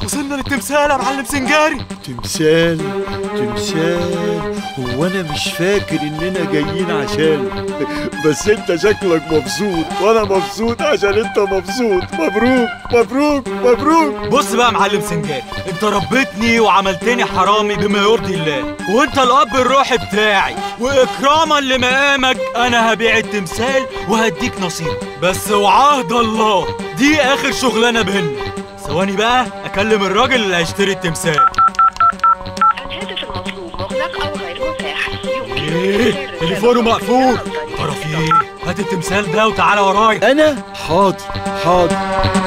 وصلنا للتمثال يا معلم سنجاري تمثال تمثال هو انا مش فاكر اننا جايين عشان بس انت شكلك مبسوط وانا مبسوط عشان انت مبسوط مبروك مبروك مبروك بص بقى يا معلم سنجاري انت ربيتني وعملتني حرامي بما يرضي الله وانت الاب الروحي بتاعي واكراما لمقامك انا هبيع التمثال وهديك نصيب بس وعهد الله دي اخر شغلانه بينا ثواني بقى اكلم الراجل اللي هيشتري التمثال الهاتف المطلوب مغلق أو غير متاح يمكن ايه إرسال تليفونه رسالة مقفول عن طريق طرف ايه هات التمثال ده وتعالى ورايا انا حاضر حاضر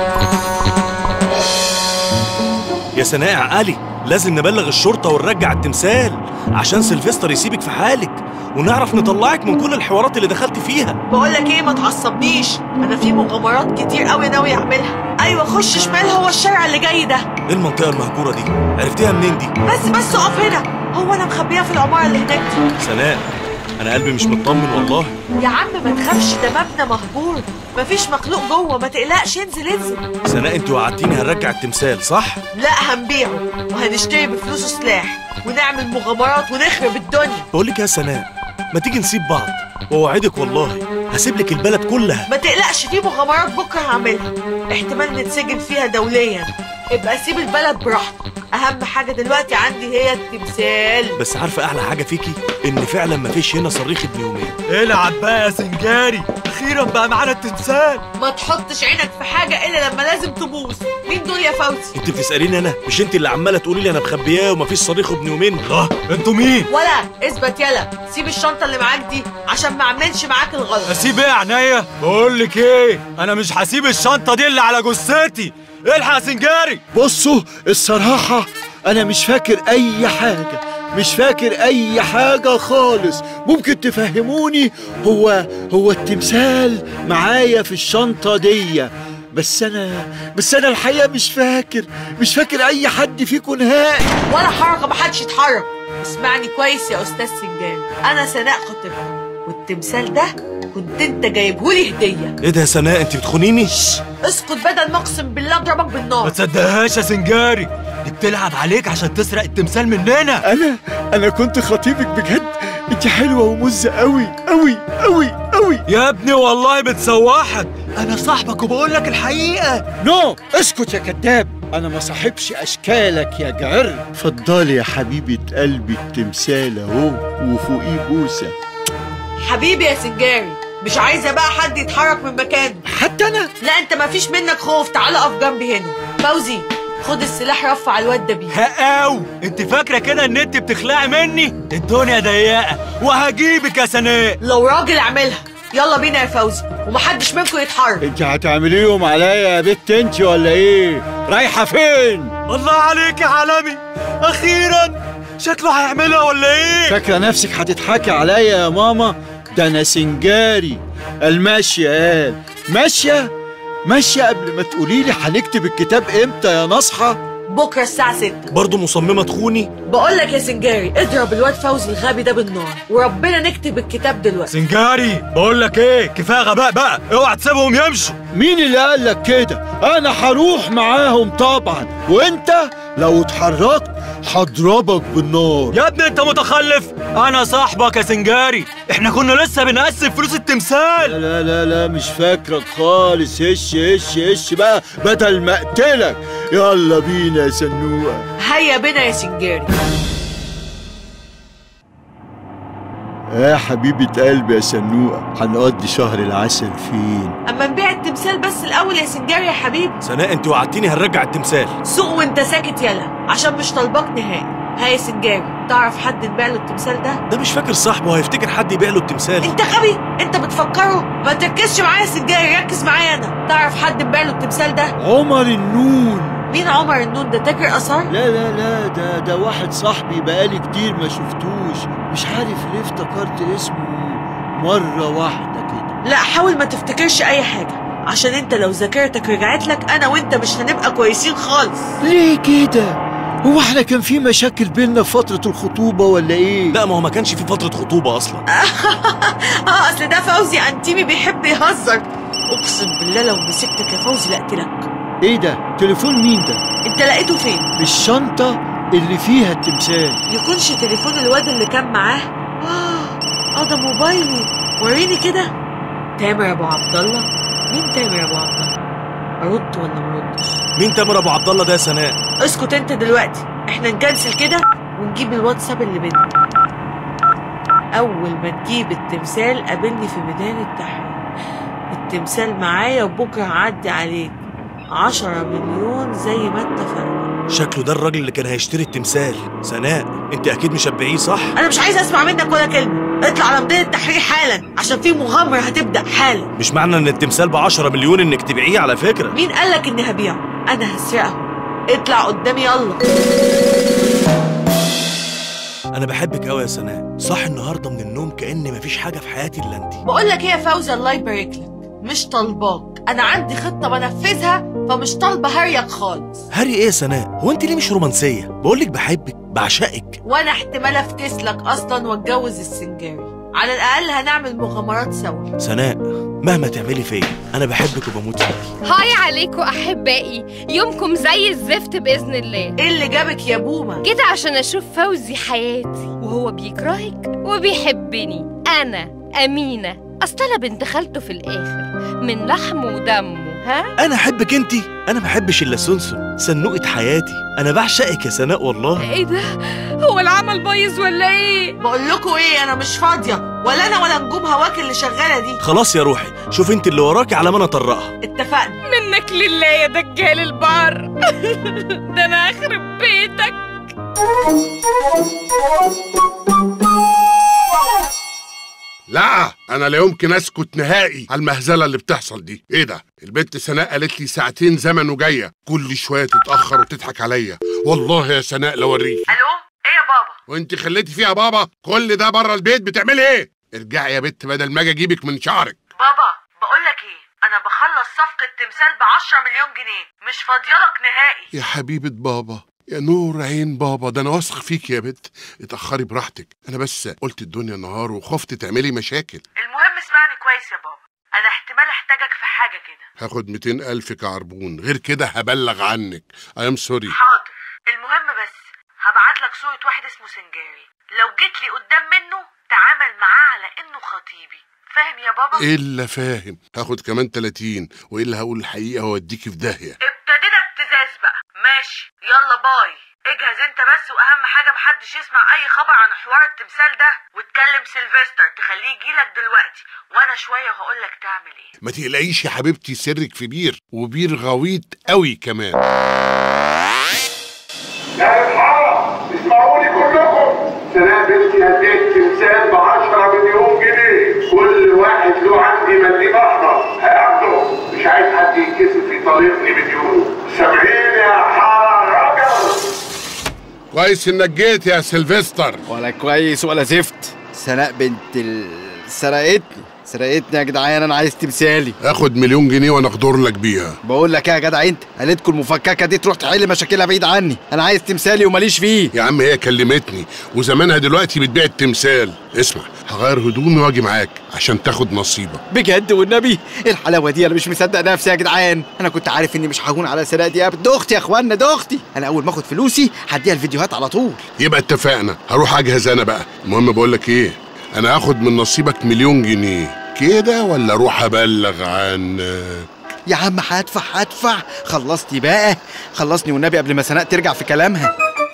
يا سناء علي لازم نبلغ الشرطة ونرجع التمثال عشان سيلفستر يسيبك في حالك ونعرف نطلعك من كل الحوارات اللي دخلت فيها بقول لك ايه ما تعصبنيش انا في مغامرات كتير قوي ناوي اعملها ايوه خش شمال هو الشارع اللي جاي ده ايه المنطقة المهجورة دي عرفتيها منين دي بس بس اقف هنا هو انا مخبيها في العماره اللي هناك دي سناء انا قلبي مش مطمن والله يا عم ما تخافش ده مبنى مهجور مفيش مخلوق جوه ما تقلقش انزل انزل سناء انت وعدتيني هنرجع التمثال صح لا هنبيعه وهنشتري بفلوسه سلاح ونعمل مغامرات ونخرب الدنيا بقول لك يا سناء ما تيجي نسيب بعض واوعدك والله هسيب لك البلد كلها ما تقلقش في مغامرات بكره هعملها احتمال نتسجن فيها دوليا ابقى سيب البلد براحتك اهم حاجه دلوقتي عندي هي التمثال بس عارفة احلى حاجة فيكي ان فعلا ما فيش هنا صريخ ابن يومين العب بقى يا سنجاري اخيرا بقى معانا التمثال ما تحطش عينك في حاجه الا لما لازم تبوظ مين دول يا فوزي انت بتسأليني انا مش انت اللي عمالة تقولي لي انا مخبياه وما فيش صريخ ابن يومين الله انتوا مين ولا اثبت يلا سيب الشنطه اللي معاك دي عشان ما اعملش معاك الغلط اسيب ايه يا عينيا بقول لك ايه انا مش هسيب الشنطه دي اللي على جثتي الحق يا سنجاري بصوا الصراحة أنا مش فاكر أي حاجة مش فاكر أي حاجة خالص ممكن تفهموني هو هو التمثال معايا في الشنطة دي بس أنا بس أنا الحقيقة مش فاكر مش فاكر أي حد فيكم نهائي ولا حركه ما حدش يتحرك اسمعني كويس يا استاذ سنجان انا سناء خطيبها والتمثال ده كنت انت جايبهولي هديه ايه ده يا سناء انت بتخونيني اسكت بدل ما اقسم بالله اضربك ما بالنار تصدقهاش يا سنجاري دي بتلعب عليك عشان تسرق التمثال مننا أنا أنا كنت خطيبك بجد أنت حلوة ومزة أوي أوي أوي أوي يا ابني والله بتسوحك انا صاحبك وبقول لك الحقيقه نو اسكت يا كذاب انا ما صاحبش اشكالك يا جعر اتفضلي يا حبيبه قلبي التمثال اهو وفوقيه بوسه حبيبي يا سنجاري مش عايزه بقى حد يتحرك من مكانه حتى انا لا انت ما فيش منك خوف تعال اقف جنبي هنا فوزي خد السلاح رفع الواد ده بيه هقاو انت فاكره كده ان انت بتخلعي مني الدنيا ضيقه وهجيبك يا سناء لو راجل اعملها يلا بينا يا فوزي ومحدش منكم يتحرك انت هتعمليهم عليا يا بت انت ولا ايه رايحه فين الله عليك يا عالمي اخيرا شكله هيعملها ولا ايه فاكره نفسك هتضحكي عليا يا ماما ده انا سنجاري الماشيه قال ماشيه ماشيه قبل ما تقولي لي هنكتب الكتاب امتى يا نصحى بكره الساعه 6 برضه مصممة تخوني بقول لك يا سنجاري اضرب الواد فوزي الغبي ده بالنار وربنا نكتب الكتاب دلوقتي سنجاري بقول لك ايه كفايه غباء بقى اوعى تسيبهم يمشوا مين اللي قال لك كده انا هروح معاهم طبعا وانت لو اتحركت هضربك بالنار يا ابني انت متخلف انا صاحبك يا سنجاري احنا كنا لسه بنقسم فلوس التمثال لا لا لا مش فاكرك خالص هش هش هش بقى بدل ما اقتلك يلا بينا يا سنوقه هيا بينا يا سنجاري يا حبيبة قلبي يا سنوقة هنقضي شهر العسل فين اما نبيع التمثال بس الاول يا سنجاري يا حبيبي سناء انت وعدتيني هنرجع التمثال سوق وانت ساكت يلا عشان مش طالباك نهائي ها يا سنجاري تعرف حد نبيع له التمثال ده ده مش فاكر صاحبه هيفتكر حد يبيع له التمثال انت غبي انت بتفكره ما تركزش معايا يا سنجاري ركز معايا انا تعرف حد نبيع له التمثال ده عمر النون مين عمر النون ده تاجر اثار لا لا لا ده ده واحد صاحبي بقالي كتير ما شفتوش مش عارف ليه افتكرت اسمه مرة واحدة كده لا حاول ما تفتكرش اي حاجه عشان انت لو ذاكرتك رجعت لك انا وانت مش هنبقى كويسين خالص ليه كده هو احنا كان في مشاكل بينا في فترة الخطوبة ولا ايه لا ما هو ما كانش في فترة خطوبة أصلا اه اصل ده فوزي انتيمي بيحب يهزر اقسم بالله لو مسكتك يا فوزي لاقتلك ايه ده تليفون مين ده انت لقيته فين الشنطة اللي فيها التمثال يكونش تليفون الواد اللي كان معاه اه اه ده موبايلي وريني كده تامر ابو عبد الله مين تامر ابو عبد الله ارد ولا مردش مين تامر ابو عبد الله ده يا سناء اسكت انت دلوقتي احنا نكنسل كده ونجيب الواتساب اللي بينا اول ما تجيب التمثال قابلني في ميدان التحرير التمثال معايا وبكره هعدي عليك عشرة مليون زي ما اتفقنا شكله ده الراجل اللي كان هيشتري التمثال سناء انت اكيد مشبعيه صح انا مش عايز اسمع منك ولا كلمه اطلع على ميدان التحرير حالا عشان في مغامره هتبدا حالا مش معنى ان التمثال ب 10 مليون انك تبيعيه على فكره مين قالك اني هبيعه انا هسرقه اطلع قدامي يلا انا بحبك قوي يا سناء صح النهارده من النوم كأن مفيش حاجه في حياتي الا انت بقول لك ايه يا فوزي الله يبارك لك مش طالباك انا عندي خطه بنفذها فمش طالبه هريك خالص هاري ايه يا سناء هو انت ليه مش رومانسيه بقولك بحبك بعشقك وانا احتمال افكس لك اصلا واتجوز السنجاري على الاقل هنعمل مغامرات سوا سناء مهما تعملي فيا انا بحبك وبموت فيكي هاي عليكم احبائي يومكم زي الزفت باذن الله ايه اللي جابك يا بومه جيت عشان اشوف فوزي حياتي وهو بيكرهك وبيحبني انا امينه اصل انا بنت خالته في الاخر من لحمه ودمه ها انا احبك انت انا ما احبش الا سنسن سنوقة حياتي انا بعشقك يا سناء والله ايه ده هو العمل بايظ ولا ايه بقول لكم ايه انا مش فاضيه ولا انا ولا نجوم هواك اللي شغاله دي خلاص يا روحي شوف انت اللي وراكي على ما انا اطرقها اتفقنا منك لله يا دجال البر ده انا اخرب بيتك لا انا لا يمكن اسكت نهائي على المهزله اللي بتحصل دي ايه ده البنت سناء قالت لي ساعتين زمن وجايه كل شويه تتاخر وتضحك عليا والله يا سناء لو اوريك الو ايه يا بابا وانت خليتي فيها بابا كل ده بره البيت بتعملي ايه ارجعي يا بت بدل ما اجي اجيبك من شعرك بابا بقول لك ايه انا بخلص صفقه تمثال ب 10 مليون جنيه مش فاضيالك نهائي يا حبيبه بابا يا نور عين بابا ده انا واثق فيك يا بت اتاخري براحتك انا بس قلت الدنيا نهار وخفت تعملي مشاكل المهم اسمعني كويس يا بابا انا احتمال احتاجك في حاجه كده هاخد 200 الف كعربون غير كده هبلغ عنك ايم سوري حاضر المهم بس هبعت لك صورة واحد اسمه سنجاري لو جيت لي قدام منه تعامل معاه على انه خطيبي فاهم يا بابا الا فاهم هاخد كمان 30 والا هقول الحقيقه واديكي في داهيه ابتدينا ابتزاز بقى ماشي يلا باي اجهز انت بس واهم حاجه محدش يسمع اي خبر عن حوار التمثال ده وتكلم سيلفستر تخليه يجيلك دلوقتي وانا شويه وهقول لك تعمل ايه ما تقلقيش يا حبيبتي سرك في بير وبير غويط قوي كمان يا اصحاب اسمعوني كلكم سناء بنتي هديت تمثال ب 10 مليون جنيه كل واحد له عندي منديل احمر هياخده مش عايز حد يتكسف يطالبني بديون سامعين يا حار راجل كويس انك جيت يا سيلفستر ولا كويس ولا زفت سناء بنت ال... سرقتني سرقتني يا جدعان انا عايز تمثالي اخد مليون جنيه وانا اقدر لك بيها بقول لك ايه يا جدع انت قالتكم المفككه دي تروح تحل مشاكلها بعيد عني انا عايز تمثالي وماليش فيه يا عم هي كلمتني وزمانها دلوقتي بتبيع التمثال اسمع هغير هدومي واجي معاك عشان تاخد نصيبك بجد والنبي إيه الحلاوه دي انا مش مصدق نفسي يا جدعان انا كنت عارف اني مش ههون على سرقه دي ابدا اختي يا اخوانا ده اختي انا اول ما اخد فلوسي هديها الفيديوهات على طول يبقى اتفقنا هروح اجهز انا بقى المهم بقول لك ايه انا هاخد من نصيبك مليون جنيه كده ولا اروح ابلغ عنك يا عم هدفع هدفع خلصتي بقى خلصني والنبي قبل ما سناء ترجع في كلامها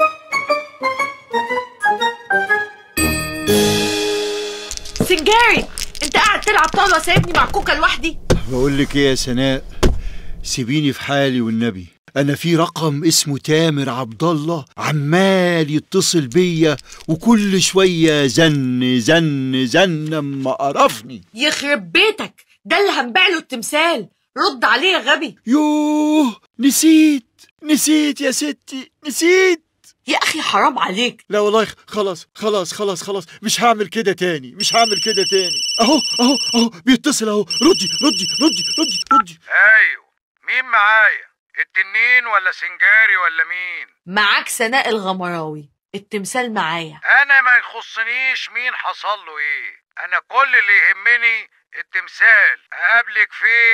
سنجاري انت قاعد تلعب طاوله سايبني مع كوكا لوحدي بقول لك ايه يا سناء سيبيني في حالي والنبي انا في رقم اسمه تامر عبد الله عمال يتصل بيا وكل شويه زن زن زن اما قرفني يخرب بيتك ده اللي هنبيع له التمثال رد عليه يا غبي يوه نسيت نسيت يا ستي نسيت يا اخي حرام عليك لا والله خلاص خلاص خلاص خلاص مش هعمل كده تاني مش هعمل كده تاني اهو اهو اهو بيتصل اهو ردي ردي ردي ردي ردي ايوه مين معايا التنين ولا سنجاري ولا مين معاك سناء الغمراوي التمثال معايا انا ما يخصنيش مين حصل له ايه انا كل اللي يهمني التمثال اقابلك فين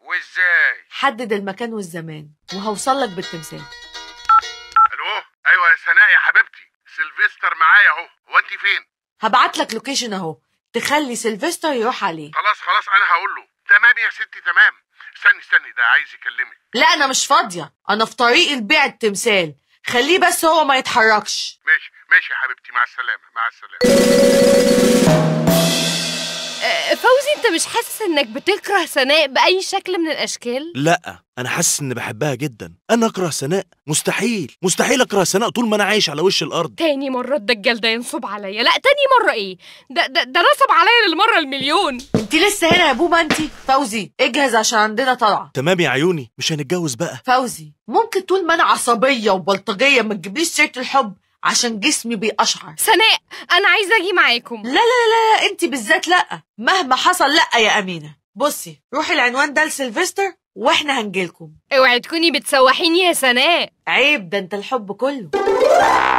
وازاي حدد المكان والزمان وهوصل لك بالتمثال الو ايوه يا سناء يا حبيبتي سيلفستر معايا اهو هو انت فين هبعت لك لوكيشن اهو تخلي سيلفستر يروح عليه خلاص خلاص انا هقول له تمام يا ستي تمام استني استني ده عايز يكلمك لا انا مش فاضيه انا في طريق البيع التمثال خليه بس هو ما يتحركش ماشي ماشي يا حبيبتي مع السلامه مع السلامه آه، فوزي انت مش حاسس انك بتكره سناء باي شكل من الاشكال لا انا حاسس اني بحبها جدا انا اكره سناء مستحيل مستحيل اكره سناء طول ما انا عايش على وش الارض تاني مرة الدجال ده ينصب عليا لا تاني مرة ايه ده ده, ده نصب عليا للمرة المليون انت لسه هنا يا بوما انت فوزي اجهز عشان عندنا طلعه تمام يا عيوني مش هنتجوز بقى فوزي ممكن طول ما انا عصبيه وبلطجيه ما تجيبليش سيره الحب عشان جسمي بيقشعر سناء انا عايزة اجي معاكم لا لا لا لا انت بالذات لا مهما حصل لا يا امينه بصي روحي العنوان ده لسيلفستر واحنا هنجيلكم اوعي تكوني بتسوحيني يا سناء عيب ده انت الحب كله